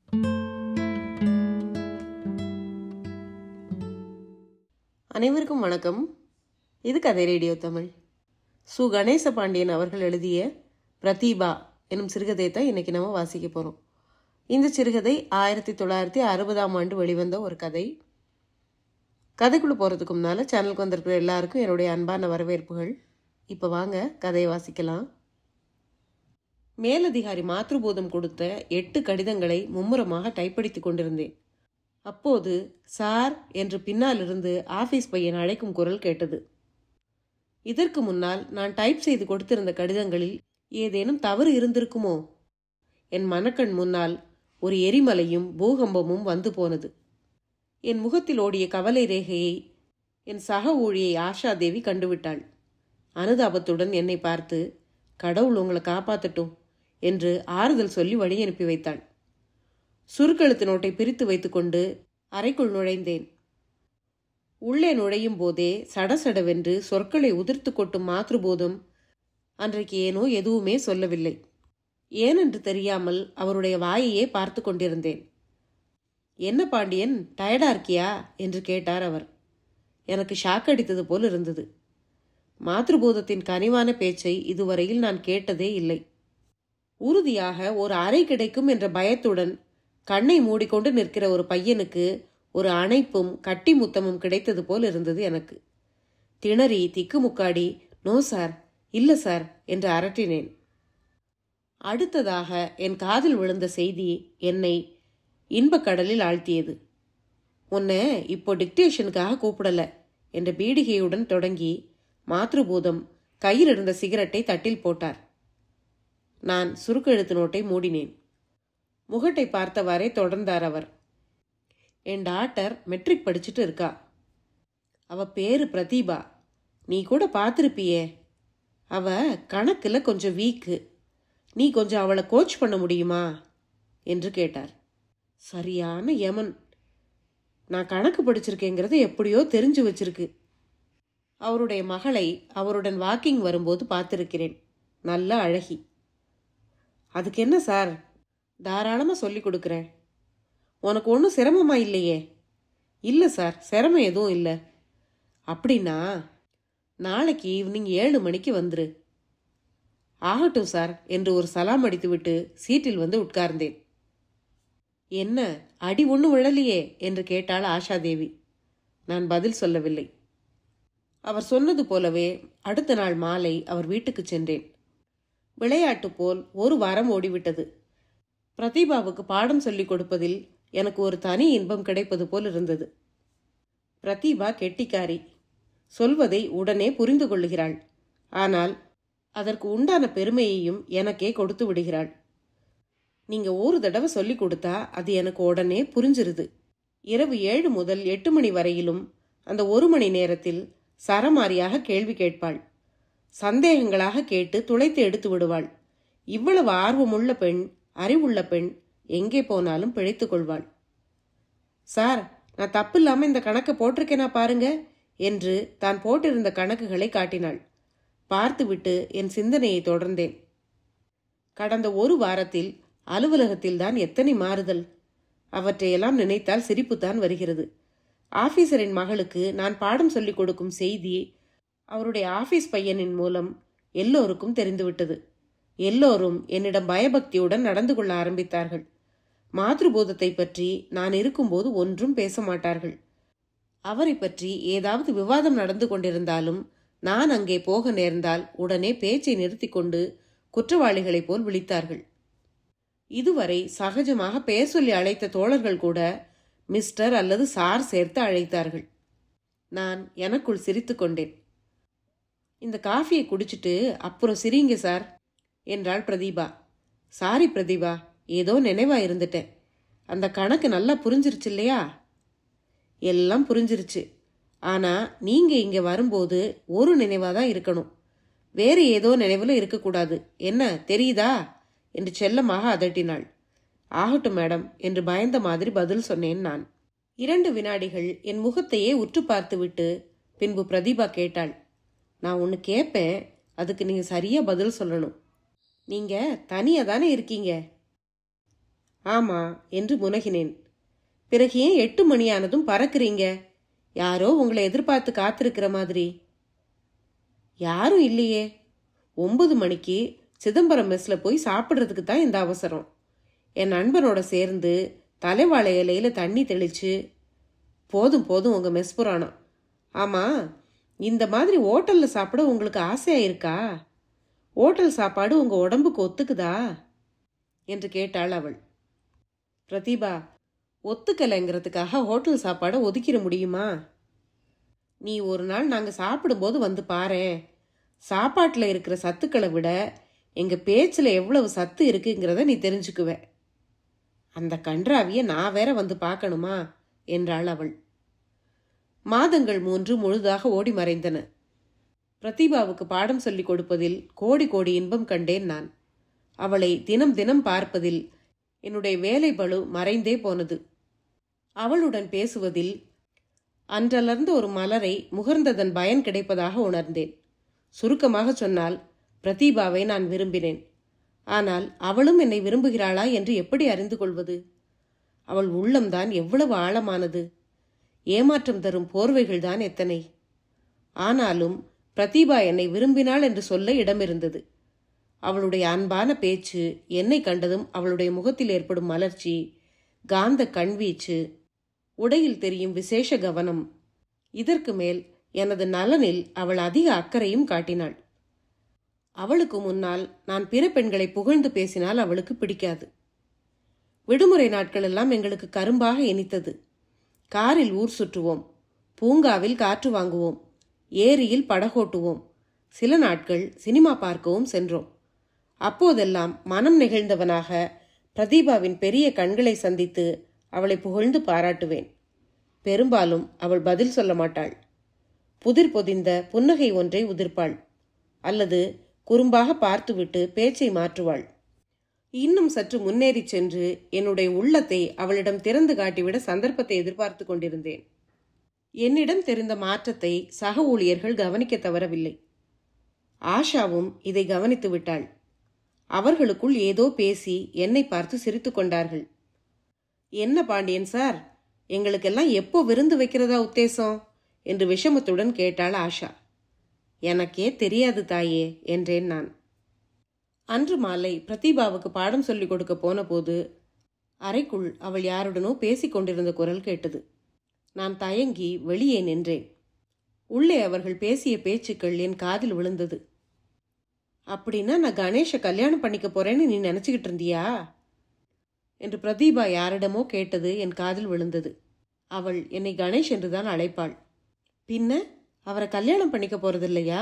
அனைவருக்கும் வணக்கம் இது கதை ரேடியோ தமிழ் சு கணேச பாண்டியன் அவர்கள் எழுதிய பிரதீபா எனும் சிறுகதையை தான் இன்னைக்கு நம்ம வாசிக்க போகிறோம் இந்த சிறுகதை ஆயிரத்தி தொள்ளாயிரத்தி அறுபதாம் ஆண்டு வெளிவந்த ஒரு கதை கதைக்குள்ளே போகிறதுக்கு முன்னால் சேனலுக்கு வந்திருக்கிற எல்லாருக்கும் என்னுடைய அன்பான வரவேற்புகள் இப்போ வாங்க கதையை வாசிக்கலாம் மேலதிகாரி மாத்ருபூதம் கொடுத்த எட்டு கடிதங்களை மும்முரமாக டைப்படித்து கொண்டிருந்தேன் அப்போது சார் என்று பின்னாலிருந்து ஆபீஸ் பையன் அழைக்கும் குரல் கேட்டது இதற்கு முன்னால் நான் டைப் செய்து கொடுத்திருந்த கடிதங்களில் ஏதேனும் தவறு இருந்திருக்குமோ என் மனக்கண் முன்னால் ஒரு எரிமலையும் பூகம்பமும் வந்து போனது என் முகத்தில் ஓடிய கவலை ரேகையை என் சக ஊழியை ஆஷா தேவி கண்டுவிட்டாள் அனுதாபத்துடன் என்னை பார்த்து கடவுள் உங்களை காப்பாத்தட்டும் என்று ஆறுதல் சொல்லி வழி அனுப்பி வைத்தாள் சுருக்கெழுத்து நோட்டை பிரித்து வைத்துக்கொண்டு அறைக்குள் நுழைந்தேன் உள்ளே நுழையும் போதே சடசடவென்று சொற்களை உதிர்த்து கொட்டும் மாத்ருபோதம் அன்றைக்கு ஏனோ எதுவுமே சொல்லவில்லை ஏனென்று தெரியாமல் அவருடைய வாயையே பார்த்து கொண்டிருந்தேன் என்ன பாண்டியன் டயர்டா இருக்கியா என்று கேட்டார் அவர் எனக்கு ஷாக் அடித்தது போல் இருந்தது மாத்ருபோதத்தின் கனிவான பேச்சை இதுவரையில் நான் கேட்டதே இல்லை உறுதியாக ஒரு அறை கிடைக்கும் என்ற பயத்துடன் கண்ணை மூடிக்கொண்டு நிற்கிற ஒரு பையனுக்கு ஒரு அணைப்பும் கட்டி முத்தமும் கிடைத்தது போல் இருந்தது எனக்கு திணறி திக்குமுக்காடி நோ சார் இல்ல சார் என்று அரட்டினேன் அடுத்ததாக என் காதில் விழுந்த செய்தி என்னை இன்பக்கடலில் ஆழ்த்தியது உன்னை இப்போ டிக்டேஷனுக்காக கூப்பிடல என்ற பீடிகையுடன் தொடங்கி மாத்ருபூதம் கையில் இருந்த சிகரெட்டை தட்டில் போட்டார் நான் சுருக்கெழுத்து நோட்டை மூடினேன் முகட்டை பார்த்தவாறே தொடர்ந்தார் அவர் என் டாட்டர் மெட்ரிக் படிச்சுட்டு இருக்கா அவ பேரு பிரதீபா நீ கூட பார்த்துருப்பியே அவ கணக்கில் கொஞ்சம் வீக்கு நீ கொஞ்சம் அவளை கோச் பண்ண முடியுமா என்று கேட்டார் சரியான யமன் நான் கணக்கு படிச்சிருக்கேங்கிறத எப்படியோ தெரிஞ்சு வச்சிருக்கு அவருடைய மகளை அவருடன் வாக்கிங் வரும்போது பார்த்துருக்கிறேன் நல்ல அழகி அதுக்கு என்ன சார் தாராளமாக சொல்லி கொடுக்குறேன் உனக்கு ஒன்றும் சிரமமா இல்லையே இல்லை சார் சிரமம் எதுவும் இல்லை அப்படின்னா நாளைக்கு ஈவினிங் ஏழு மணிக்கு வந்துரு ஆகட்டும் சார் என்று ஒரு சலாம் அடித்துவிட்டு சீட்டில் வந்து உட்கார்ந்தேன் என்ன அடி ஒன்றும் விழலையே என்று கேட்டாள் ஆஷாதேவி நான் பதில் சொல்லவில்லை அவர் சொன்னது போலவே அடுத்த நாள் மாலை அவர் வீட்டுக்கு சென்றேன் விளையாட்டு போல் ஒரு வாரம் ஓடிவிட்டது பிரதீபாவுக்கு பாடம் சொல்லிக் கொடுப்பதில் எனக்கு ஒரு தனி இன்பம் கிடைப்பது போல் இருந்தது பிரதீபா கெட்டிக்காரி சொல்வதை உடனே புரிந்து கொள்ளுகிறாள் ஆனால் அதற்கு உண்டான பெருமையையும் எனக்கே கொடுத்து விடுகிறாள் நீங்க ஒரு தடவை சொல்லி கொடுத்தா அது எனக்கு உடனே புரிஞ்சிருது இரவு ஏழு முதல் எட்டு மணி வரையிலும் அந்த ஒரு மணி நேரத்தில் சரமாரியாக கேள்வி கேட்பாள் சந்தேகங்களாக கேட்டு துளைத்து எடுத்து விடுவாள் இவ்வளவு ஆர்வமுள்ள பெண் அறிவுள்ள பெண் எங்கே போனாலும் பிழைத்துக் கொள்வாள் சார் நான் தப்பு இல்லாம இந்த கணக்கை போட்டிருக்கேனா பாருங்க என்று தான் போட்டிருந்த கணக்குகளை காட்டினாள் பார்த்துவிட்டு என் சிந்தனையை தொடர்ந்தேன் கடந்த ஒரு வாரத்தில் அலுவலகத்தில் தான் எத்தனை மாறுதல் அவற்றையெல்லாம் நினைத்தால் சிரிப்புத்தான் வருகிறது ஆபீசரின் மகளுக்கு நான் பாடம் சொல்லிக் கொடுக்கும் செய்தி அவருடைய ஆபீஸ் பையனின் மூலம் எல்லோருக்கும் தெரிந்துவிட்டது எல்லோரும் என்னிடம் பயபக்தியுடன் நடந்து கொள்ள ஆரம்பித்தார்கள் மாத்ருபோதத்தை பற்றி நான் இருக்கும்போது ஒன்றும் பேச மாட்டார்கள் அவரை பற்றி ஏதாவது விவாதம் நடந்து கொண்டிருந்தாலும் நான் அங்கே போக நேர்ந்தால் உடனே பேச்சை நிறுத்தி கொண்டு குற்றவாளிகளைப் போல் விழித்தார்கள் இதுவரை சகஜமாக பெயர் சொல்லி அழைத்த தோழர்கள் கூட மிஸ்டர் அல்லது சார் சேர்த்து அழைத்தார்கள் நான் எனக்குள் சிரித்து கொண்டேன் இந்த காஃபியை குடிச்சிட்டு அப்புறம் சிரிங்க சார் என்றாள் பிரதீபா சாரி பிரதீபா ஏதோ நினைவா இருந்துட்டேன் அந்த கணக்கு நல்லா புரிஞ்சிருச்சு இல்லையா எல்லாம் புரிஞ்சிருச்சு ஆனா நீங்க இங்க வரும்போது ஒரு நினைவா தான் இருக்கணும் வேறு ஏதோ நினைவுல இருக்கக்கூடாது என்ன தெரியுதா என்று செல்லமாக அதட்டினாள் ஆகட்டும் மேடம் என்று பயந்த மாதிரி பதில் சொன்னேன் நான் இரண்டு வினாடிகள் என் முகத்தையே உற்று பார்த்துவிட்டு பின்பு பிரதீபா கேட்டாள் நான் ஒன்று கேட்பேன் அதுக்கு நீங்க சரியா பதில் சொல்லணும் நீங்க தனியா தானே இருக்கீங்க ஆமா என்று முனகினேன் பிறகு ஏன் எட்டு மணியானதும் பறக்குறீங்க யாரோ உங்களை எதிர்பார்த்து காத்திருக்கிற மாதிரி யாரும் இல்லையே ஒன்பது மணிக்கு சிதம்பரம் மெஸ்ல போய் சாப்பிட்றதுக்கு தான் இந்த அவசரம் என் நண்பனோட சேர்ந்து தலைவாழை இலையில தண்ணி தெளிச்சு போதும் போதும் உங்க மெஸ் புராணம் ஆமா இந்த மாதிரி ஹோட்டல்ல சாப்பிட உங்களுக்கு ஆசையா இருக்கா ஹோட்டல் சாப்பாடு உங்க உடம்புக்கு ஒத்துக்குதா என்று கேட்டாள் அவள் பிரதீபா ஒத்துக்கலைங்கிறதுக்காக ஹோட்டல் சாப்பாடை ஒதுக்கிட முடியுமா நீ ஒரு நாள் நாங்கள் சாப்பிடும்போது வந்து பாரேன் சாப்பாட்டில் இருக்கிற சத்துக்களை விட எங்கள் பேச்சில் எவ்வளவு சத்து இருக்குங்கிறத நீ தெரிஞ்சுக்குவ அந்த கன்றாவிய நான் வேற வந்து பார்க்கணுமா என்றாள் அவள் மாதங்கள் மூன்று முழுதாக ஓடி மறைந்தன பிரதீபாவுக்கு பாடம் சொல்லிக் கொடுப்பதில் கோடி கோடி இன்பம் கண்டேன் நான் அவளை தினம் தினம் பார்ப்பதில் என்னுடைய வேலை பளு மறைந்தே போனது அவளுடன் பேசுவதில் அன்றலர்ந்த ஒரு மலரை முகர்ந்ததன் பயன் கிடைப்பதாக உணர்ந்தேன் சுருக்கமாக சொன்னால் பிரதீபாவை நான் விரும்பினேன் ஆனால் அவளும் என்னை விரும்புகிறாளா என்று எப்படி அறிந்து கொள்வது அவள் உள்ளம்தான் எவ்வளவு ஆழமானது ஏமாற்றம் தரும் போர்வைகள்தான் எத்தனை ஆனாலும் பிரதீபா என்னை விரும்பினாள் என்று சொல்ல இடமிருந்தது அவளுடைய அன்பான பேச்சு என்னை கண்டதும் அவளுடைய முகத்தில் ஏற்படும் மலர்ச்சி காந்த கண்வீச்சு உடையில் தெரியும் விசேஷ கவனம் இதற்கு மேல் எனது நலனில் அவள் அதிக அக்கறையும் காட்டினாள் அவளுக்கு முன்னால் நான் பிற பெண்களை புகழ்ந்து பேசினால் அவளுக்கு பிடிக்காது விடுமுறை நாட்கள் எல்லாம் எங்களுக்கு கரும்பாக இனித்தது காரில் ஊர் சுற்றுவோம் பூங்காவில் காற்று வாங்குவோம் ஏரியில் படகோட்டுவோம் சில நாட்கள் சினிமா பார்க்கவும் சென்றோம் அப்போதெல்லாம் மனம் நெகிழ்ந்தவனாக பிரதீபாவின் பெரிய கண்களை சந்தித்து அவளை புகழ்ந்து பாராட்டுவேன் பெரும்பாலும் அவள் பதில் சொல்ல மாட்டாள் புதிர் பொதிந்த புன்னகை ஒன்றை உதிர்ப்பாள் அல்லது குறும்பாக பார்த்துவிட்டு பேச்சை மாற்றுவாள் இன்னும் சற்று முன்னேறிச் சென்று என்னுடைய உள்ளத்தை அவளிடம் திறந்து காட்டிவிட சந்தர்ப்பத்தை எதிர்பார்த்து கொண்டிருந்தேன் என்னிடம் தெரிந்த மாற்றத்தை சக ஊழியர்கள் கவனிக்க தவறவில்லை ஆஷாவும் இதை கவனித்து விட்டாள் அவர்களுக்குள் ஏதோ பேசி என்னை பார்த்து சிரித்து கொண்டார்கள் என்ன பாண்டியன் சார் எங்களுக்கெல்லாம் எப்போ விருந்து வைக்கிறதா உத்தேசம் என்று விஷமத்துடன் கேட்டாள் ஆஷா எனக்கே தெரியாது தாயே என்றேன் நான் அன்று மாலை பிரதீபாவுக்கு பாடம் சொல்லிக் கொடுக்க போன போது அறைக்குள் அவள் யாருடனோ பேசிக் கொண்டிருந்த குரல் கேட்டது நான் தயங்கி வெளியே நின்றேன் உள்ளே அவர்கள் பேசிய பேச்சுக்கள் என் காதில் விழுந்தது அப்படின்னா நான் கணேஷை கல்யாணம் பண்ணிக்க போறேன்னு நீ நினச்சிக்கிட்டு இருந்தியா என்று பிரதீபா யாரிடமோ கேட்டது என் காதில் விழுந்தது அவள் என்னை கணேஷ் என்றுதான் அழைப்பாள் பின்ன அவரை கல்யாணம் பண்ணிக்க போறதில்லையா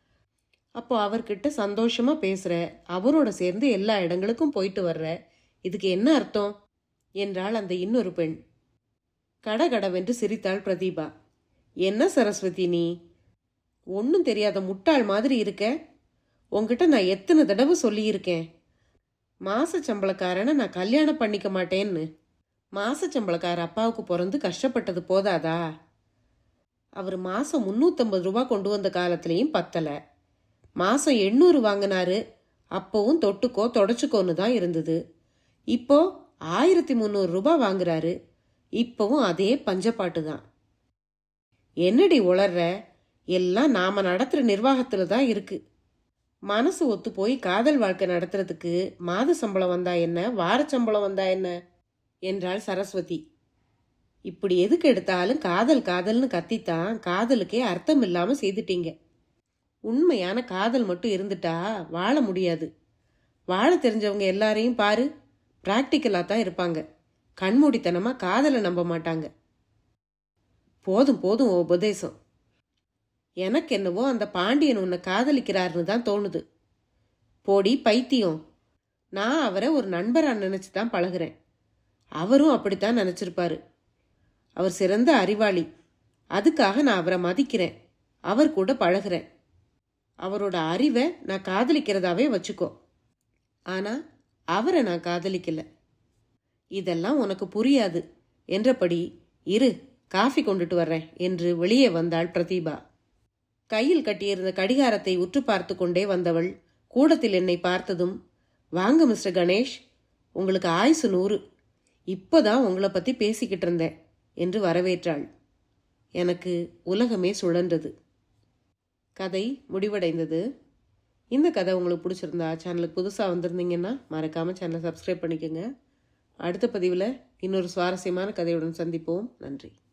அப்போ அவர்கிட்ட சந்தோஷமா பேசுற அவரோட சேர்ந்து எல்லா இடங்களுக்கும் போயிட்டு வர்ற இதுக்கு என்ன அர்த்தம் என்றாள் அந்த இன்னொரு பெண் கடகடவென்று சிரித்தாள் பிரதீபா என்ன சரஸ்வதி நீ ஒன்றும் தெரியாத முட்டாள் மாதிரி இருக்க உன்கிட்ட நான் எத்தனை தடவை சொல்லியிருக்கேன் மாச சம்பளக்காரனை நான் கல்யாணம் பண்ணிக்க மாட்டேன்னு மாச சம்பளக்கார அப்பாவுக்கு பிறந்து கஷ்டப்பட்டது போதாதா அவர் மாசம் முந்நூற்றம்பது ரூபா கொண்டு வந்த காலத்துலேயும் பத்தலை மாசம் எண்ணூறு வாங்கினாரு அப்போவும் தொட்டுக்கோ தொடச்சுக்கோன்னு தான் இருந்தது இப்போ ஆயிரத்தி முந்நூறு ரூபாய் வாங்குறாரு இப்போவும் அதே பஞ்சப்பாட்டு தான் என்னடி உளர்ற எல்லாம் நாம நடத்துற நிர்வாகத்துல தான் இருக்கு மனசு ஒத்து போய் காதல் வாழ்க்கை நடத்துறதுக்கு மாத சம்பளம் வந்தா என்ன வார சம்பளம் வந்தா என்ன என்றாள் சரஸ்வதி இப்படி எதுக்கு எடுத்தாலும் காதல் காதல்னு கத்தித்தான் காதலுக்கே அர்த்தம் இல்லாம செய்துட்டீங்க உண்மையான காதல் மட்டும் இருந்துட்டா வாழ முடியாது வாழ தெரிஞ்சவங்க எல்லாரையும் பாரு பிராக்டிக்கலாக தான் இருப்பாங்க கண்மூடித்தனமாக காதலை நம்ப மாட்டாங்க போதும் போதும் உன் உபதேசம் எனக்கு என்னவோ அந்த பாண்டியன் உன்னை காதலிக்கிறாருன்னு தான் தோணுது போடி பைத்தியம் நான் அவரை ஒரு நண்பராக நினச்சி தான் பழகுறேன் அவரும் அப்படித்தான் நினச்சிருப்பாரு அவர் சிறந்த அறிவாளி அதுக்காக நான் அவரை மதிக்கிறேன் அவர் கூட பழகுறேன் அவரோட அறிவை நான் காதலிக்கிறதாவே வச்சுக்கோ ஆனா அவரை நான் காதலிக்கல இதெல்லாம் உனக்கு புரியாது என்றபடி இரு காஃபி கொண்டுட்டு வர்றேன் என்று வெளியே வந்தாள் பிரதீபா கையில் கட்டியிருந்த கடிகாரத்தை உற்று பார்த்து கொண்டே வந்தவள் கூடத்தில் என்னை பார்த்ததும் வாங்க மிஸ்டர் கணேஷ் உங்களுக்கு ஆயுசு நூறு இப்போதான் உங்களை பற்றி பேசிக்கிட்டு இருந்தேன் என்று வரவேற்றாள் எனக்கு உலகமே சுழன்றது கதை முடிவடைந்தது இந்த கதை உங்களுக்கு பிடிச்சிருந்தா சேனலுக்கு புதுசாக வந்திருந்தீங்கன்னா மறக்காமல் சேனலை சப்ஸ்கிரைப் பண்ணிக்கோங்க அடுத்த பதிவில் இன்னொரு சுவாரஸ்யமான கதையுடன் சந்திப்போம் நன்றி